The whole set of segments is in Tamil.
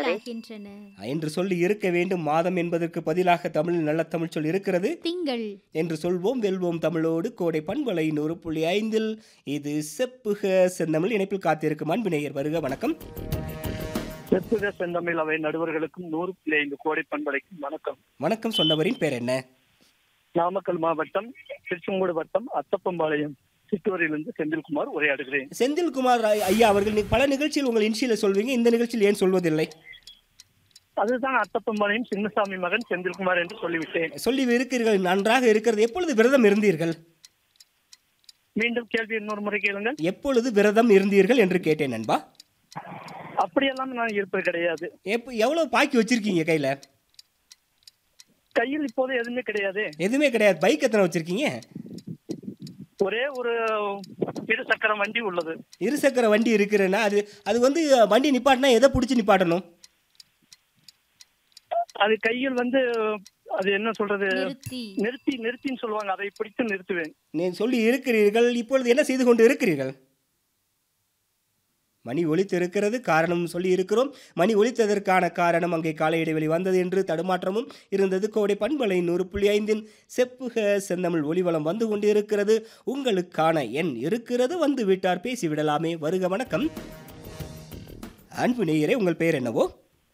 நாளாகின்றன என்று சொல்லி இருக்க வேண்டும் மாதம் என்பதற்கு பதிலாக தமிழில் நல்ல தமிழ் சொல் இருக்கிறது திங்கள் என்று சொல்வோம் வெல்வோம் தமிழோடு கோடை பண்பலை நூறு புள்ளி ஐந்தில் இது செப்புக செந்தமிழ் இணைப்பில் காத்திருக்கும் அன்பினேயர் வருக வணக்கம் செப்புக செந்தமிழ் அவை நடுவர்களுக்கும் நூறு புள்ளி ஐந்து கோடை பண்பலைக்கும் வணக்கம் வணக்கம் சொன்னவரின் பேர் என்ன நாமக்கல் மாவட்டம் திருச்செங்கோடு வட்டம் அத்தப்பம்பாளையம் சிற்றூரிலிருந்து செந்தில்குமார் உரையாடுகிறேன் செந்தில்குமார் ஐ- ஐயா அவர்கள் நீ- பல நிகழ்ச்சியில் உங்கள் இன்ஷியில சொல்வீங்க இந்த நிகழ்ச்சியில் ஏன் சொல்வதில்லை அதுதான் அத்தப்பம்பாளையம் சின்னசாமி மகன் செந்தில்குமார் என்று சொல்லிவிட்டேன் சொல்லி இருக்கிறீர்கள் நன்றாக இருக்கிறது எப்பொழுது விரதம் இருந்தீர்கள் மீண்டும் கேள்வி இன்னொரு முறை கேளுங்கள் எப்பொழுது விரதம் இருந்தீர்கள் என்று கேட்டேன் நண்பா அப்படியெல்லாம் நான் இருப்பது கிடையாது எப்ப எவ்வளவு பாக்கி வச்சிருக்கீங்க கையில கையில் இப்போது எதுவுமே கிடையாது எதுவுமே கிடையாது பைக் எத்தனை வச்சிருக்கீங்க ஒரே ஒரு இரு சக்கர வண்டி உள்ளது இருசக்கர வண்டி இருக்கிறேன்னா அது அது வந்து வண்டி நிப்பாட்டினா எதை பிடிச்சி நிப்பாட்டணும் அது கையில் வந்து அது என்ன சொல்றது நிறுத்தி நிறுத்தி நிறுத்தின்னு சொல்லுவாங்க அதை பிடித்து நிறுத்துவேன் நீ சொல்லி இருக்கிறீர்கள் இப்பொழுது என்ன செய்து கொண்டு இருக்கிறீர்கள் மணி ஒலித்து இருக்கிறது காரணம் சொல்லி இருக்கிறோம் மணி ஒலித்ததற்கான காரணம் அங்கே கால இடைவெளி வந்தது என்று தடுமாற்றமும் இருந்தது கோடை பண்பலை நூறு புள்ளி ஐந்தின் செப்புக செந்தமிழ் ஒளிவளம் வந்து கொண்டு இருக்கிறது உங்களுக்கான எண் இருக்கிறது வந்து விட்டார் பேசிவிடலாமே வருக வணக்கம் அன்பு நேயரே உங்கள் பெயர் என்னவோ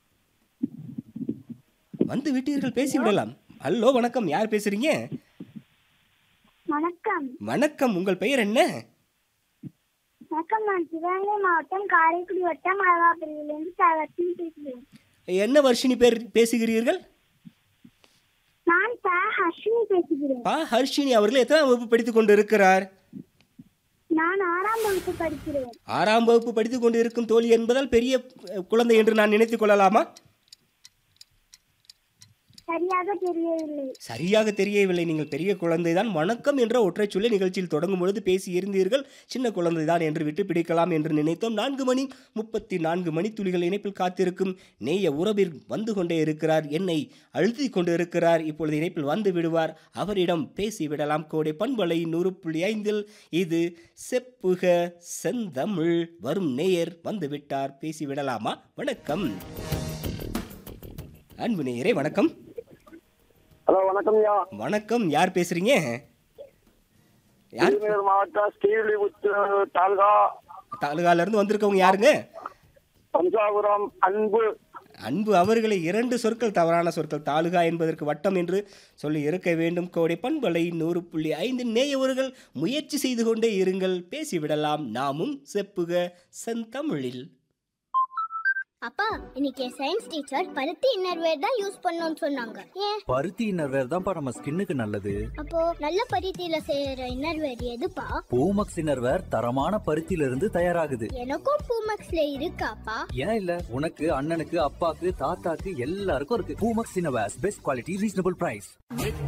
வந்து விட்டீர்கள் பேசிவிடலாம் ஹலோ வணக்கம் யார் பேசுறீங்க வணக்கம் வணக்கம் உங்கள் பெயர் என்ன வணக்கம் நான் சிவகங்கை மாவட்டம் காரைக்குடி வட்டம் அழகாபுரியிலிருந்து சரவர்த்தினி பேசுகிறேன் என்ன வருஷினி பேர் பேசுகிறீர்கள் நான் ப ஹர்ஷினி பேசுகிறேன் பா ஹர்ஷினி அவர்கள் எத்தனை வகுப்பு படித்துக் கொண்டு இருக்கிறார் நான் ஆறாம் வகுப்பு படிக்கிறேன் ஆறாம் வகுப்பு படித்துக் கொண்டு இருக்கும் தோழி என்பதால் பெரிய அஹ், குழந்தை என்று நான் நினைத்துக் கொள்ளலாமா சரியாக தெரியவில்லை சரியாக தெரியவில்லை நீங்கள் பெரிய குழந்தை தான் வணக்கம் என்ற ஒற்றைச் சொல்லி நிகழ்ச்சியில் தொடங்கும் பொழுது பேசி இருந்தீர்கள் சின்ன குழந்தை தான் என்று விட்டு பிடிக்கலாம் என்று நினைத்தோம் நான்கு மணி முப்பத்தி நான்கு மணி துளிகள் இணைப்பில் காத்திருக்கும் நேய உறவில் வந்து கொண்டே இருக்கிறார் என்னை அழுத்தி கொண்டு இருக்கிறார் இப்பொழுது இணைப்பில் வந்து விடுவார் அவரிடம் பேசி விடலாம் கோடை பண்பலை நூறு புள்ளி ஐந்தில் இது செப்புக செந்தமிழ் வரும் நேயர் வந்து விட்டார் பேசி விடலாமா வணக்கம் அன்பு நேயரே வணக்கம் ஹலோ வணக்கம் ஐயா வணக்கம் யார் பேசுறீங்க யார் திருநெல்வேலி மாவட்டம் ஸ்ரீவில்லிபுத்தூர் தாலுகா தாலுகால இருந்து வந்திருக்கவங்க யாருங்க பஞ்சாபுரம் அன்பு அன்பு அவர்களை இரண்டு சொற்கள் தவறான சொற்கள் தாலுகா என்பதற்கு வட்டம் என்று சொல்லி இருக்க வேண்டும் கோடை பண்பலை நூறு புள்ளி ஐந்து நேயவர்கள் முயற்சி செய்து கொண்டே இருங்கள் பேசிவிடலாம் நாமும் செப்புக செந்தமிழில் அப்பா இன்னைக்கு சயின்ஸ் டீச்சர் பருத்தி இன்னர்வேர் தான் யூஸ் பண்ணணும்னு சொன்னாங்க ஏன் பருத்தி இன்னர்வேர் தான்ப்பா நம்ம ஸ்கின்னுக்கு நல்லது அப்போ நல்ல பருத்தியில செய்யற இன்னர்வேர் எதுப்பா பூமக்ஸ் இன்னர்வேர் தரமான பருத்தியில இருந்து தயாராகுது எனக்கும் பூமக்ஸ்ல இருக்காப்பா ஏன் இல்ல உனக்கு அண்ணனுக்கு அப்பாக்கு தாத்தாக்கு எல்லாருக்கும் இருக்கு Poomex innerwears best quality reasonable price